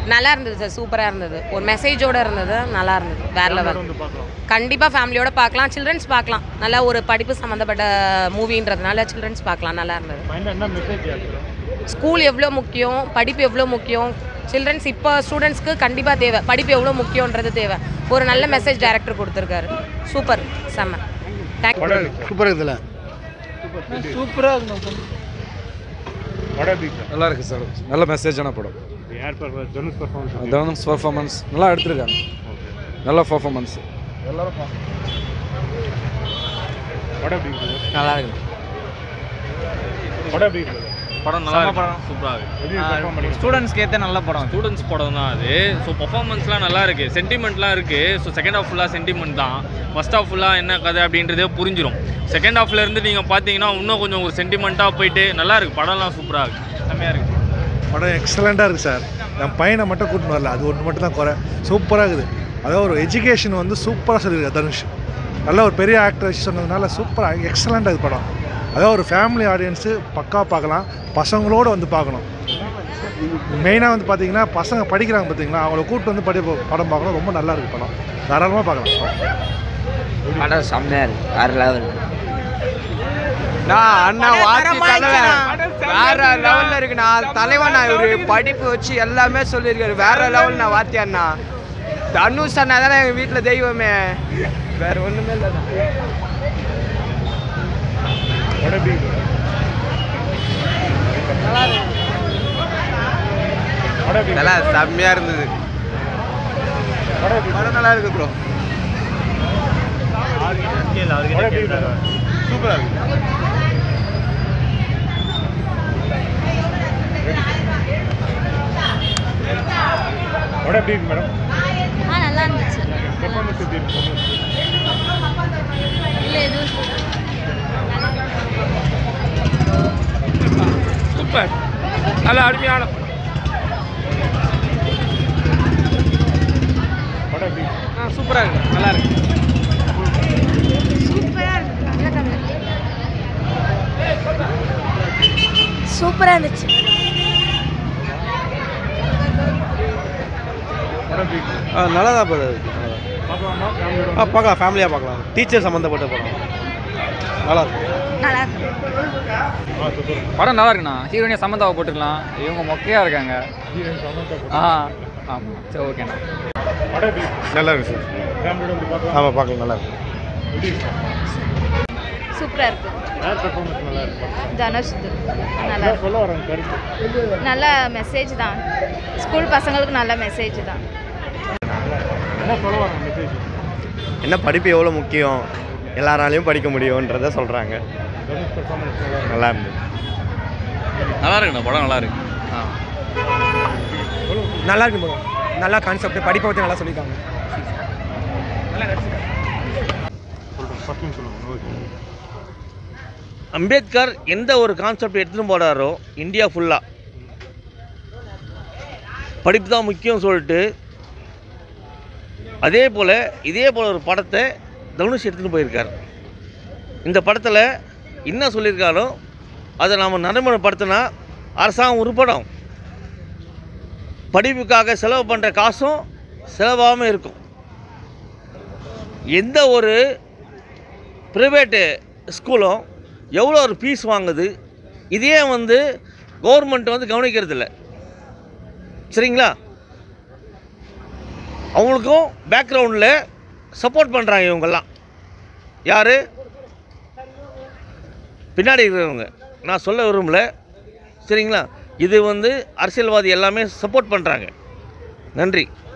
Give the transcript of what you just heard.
நல்லா இருந்தது சார் சூப்பராக இருந்தது ஒரு மெசேஜோட இருந்தது நல்லா இருந்தது வேற லெவல் வந்து பார்க்கலாம் கண்டிப்பாக ஃபேமிலியோட பார்க்கலாம் சில்ட்ரன்ஸ் பார்க்கலாம் நல்லா ஒரு படிப்பு சம்மந்தப்பட்ட மூவின்றதுனால சில்ட்ரன்ஸ் பார்க்கலாம் நல்லா இருந்தது மைண்டில் என்ன மெசேஜ் ஆகுது ஸ்கூல் எவ்வளோ முக்கியம் படிப்பு எவ்வளோ முக்கியம் சில்ட்ரன்ஸ் இப்போ ஸ்டூடெண்ட்ஸ்க்கு கண்டிப்பாக தேவை படிப்பு எவ்வளோ முக்கியன்றது தேவை ஒரு நல்ல மெசேஜ் டைரக்டர் கொடுத்துருக்காரு சூப்பர் செம்ம தேங்க்யூ படம் எப்படி சூப்பராக இருக்குதுல்ல சூப்பராக இருக்கும் படம் எப்படி சார் நல்லா இருக்கு சார் நல்ல மெசேஜான படம் யார் performance Dhanush performance Dhanush performance நல்லா எடுத்திருக்காங்க நல்ல பர்ஃபார்மன்ஸ் எல்லாரும் படம் எப்படி இருக்குது நல்லா இருக்கு படம் எப்படி இருக்குது படம் நல்லா இருக்கு சூப்பராக எப்படி பெர்ஃபார்ம் பண்ணி ஸ்டூடெண்ட்ஸ்க்கு ஏற்ற நல்ல படம் ஸ்டூடெண்ட்ஸ் படம் தான் அது ஸோ பர்ஃபார்மன்ஸ்லாம் நல்லா இருக்கு சென்டிமெண்ட்லாம் இருக்கு ஸோ செகண்ட் ஹாஃப் ஃபுல்லாக சென்டிமெண்ட் தான் ஃபர்ஸ்ட் ஹாஃப் ஃபுல்லாக என்ன கதை அப்படின்றதே புரிஞ்சிடும் செகண்ட் ஹாஃப்ல இருந்து நீங்கள் பார்த்தீங்கன்னா இன்னும் கொஞ்சம் ஒரு சென்டிமெண்ட்டாக போயிட்டு நல்லா இருக்கு படம்லாம் சூப்பராக இருக்கு செம்மையாக இருக்கு படம் எக்ஸலண்ட்டாக இருக்குது சார் என் பையனை மட்டும் கூட்டின்னு வரல அது ஒன்று மட்டும் தான் குறை சூப்பராக இருக்குது அதாவது ஒரு எஜுகேஷன் வந்து சூப்பராக சொல்லியிருக்காரு தனுஷ் நல்ல ஒரு பெரிய ஆக்டர் வச்சு சொன்னதுனால சூப்பராக எக்ஸலண்ட்டாக இது படம் அதாவது ஒரு ஃபேமிலி ஆடியன்ஸு பக்கா பார்க்கலாம் பசங்களோடு வந்து பார்க்கணும் மெயினாக வந்து பார்த்தீங்கன்னா பசங்க படிக்கிறாங்க பார்த்தீங்களா அவங்கள கூப்பிட்டு வந்து படி படம் பார்க்கணும் ரொம்ப நல்லா இருக்குது படம் தாராளமாக பார்க்கலாம் படம் செம்மையாக இருக்கு வேற லெவல் நான் அண்ணா வாத்தி தலைவன் வேற லெவல்ல இருக்கு நான் தலைவன் இவரு படிப்பு வச்சு எல்லாமே சொல்லியிருக்காரு வேற லெவல் நான் வாத்தி அண்ணா தனுஷ் அண்ணா தானே எங்க வீட்டுல தெய்வமே வேற ஒண்ணுமே இல்லை படம் எப்படி இருக்குது படம் எப்படி நல்லா செம்மையா இருந்தது படம் எப்படி படம் நல்லா இருக்கு ப்ரோ படம் எப்படி இருக்குது சூப்பரா இருக்கு படம் எப்படி இருக்கு மேடம் ஆ நல்லா இருந்துச்சு பெர்ஃபார்மன்ஸ் எப்படி இருக்கு இல்லை எதுவும் சூப்பர் நல்ல அருமையான படம் எப்படி இருக்கு சூப்பராக இருக்கு நல்லா இருக்கு சூப்பராக இருக்கு நல்ல கதை சூப்பராக இருந்துச்சு படம் எப்படி இருக்கு நல்லா தான் இருக்குது பார்க்கலாமா ஃபேமிலியோட ஆ பார்க்கலாம் ஃபேமிலியாக பார்க்கலாம் டீச்சர் சம்மந்தப்பட்ட படம் நல்லா இருக்கும் நல்லா இருக்கு ஆ சூப்பர் படம் நல்லா இருக்குண்ணா ஹீரோயினியா சமந்தாவை போட்டுக்கலாம் இவங்க மொக்கையாக இருக்காங்க ஹீரோயின் சமந்தா ஆ ஆமாம் சரி ஓகேண்ணா படம் எப்படி இருக்கு நல்லா இருக்கு சார் ஃபேமிலியோட வந்து பார்க்கலாம் ஆமாம் பார்க்கலாம் நல்லா இருக்கு எப்படி இருக்கு சூப்பராக இருக்கு யார் பெர்ஃபார்மன்ஸ் நல்லா இருக்கு தனுஷ் இது நல்லா என்ன இருக்கு சொல்ல வராங்க கருத்து நல்ல மெசேஜ் தான் ஸ்கூல் பசங்களுக்கு நல்ல மெசேஜ் தான் என்ன சொல்ல வராங்க மெசேஜ் என்ன படிப்பு எவ்வளோ முக்கியம் எல்லாராலையும் படிக்க முடியுன்றத சொல்கிறாங்க தனுஷ் பெர்ஃபார்மன்ஸ் நல்லா இருக்கு நல்லா இருந்தது நல்லா இருக்குண்ணா படம் நல்லா இருக்கு நல்லா இருக்கு ப்ரோ நல்லா கான்செப்ட் படிப்பை பற்றி நல்லா சொல்லியிருக்காங்க சொல்கிறேன் ஃபர்ஸ்ட் டைம் சொல்லுங்கள் ஓகே அம்பேத்கர் எந்த ஒரு கான்செப்ட் எடுத்துன்னு போகிறாரோ இந்தியா ஃபுல்லாக படிப்பு தான் முக்கியம் சொல்லிட்டு அதே போல் இதே போல் ஒரு படத்தை தனுஷ் எடுத்துன்னு போயிருக்கார் இந்த படத்தில் என்ன சொல்லியிருக்காரோ அதை நாம் நடைமுறைப்படுத்தினா அரசாங்கம் உருப்படும் படிப்புக்காக செலவு பண்ணுற காசும் செலவாகாமல் இருக்கும் எந்த ஒரு ப்ரைவேட்டு ஸ்கூலும் எவ்வளோ ஒரு ஃபீஸ் வாங்குது இதே வந்து கவர்மெண்ட் வந்து கவனிக்கிறது இல்ல சரிங்களா அவங்களுக்கும் பேக்ரவுண்டில் சப்போர்ட் பண்ணுறாங்க இவங்கெல்லாம் யார் பின்னாடி இருக்கிறவங்க நான் சொல்ல விரும்பல சரிங்களா இது வந்து அரசியல்வாதி எல்லாமே சப்போர்ட் பண்ணுறாங்க நன்றி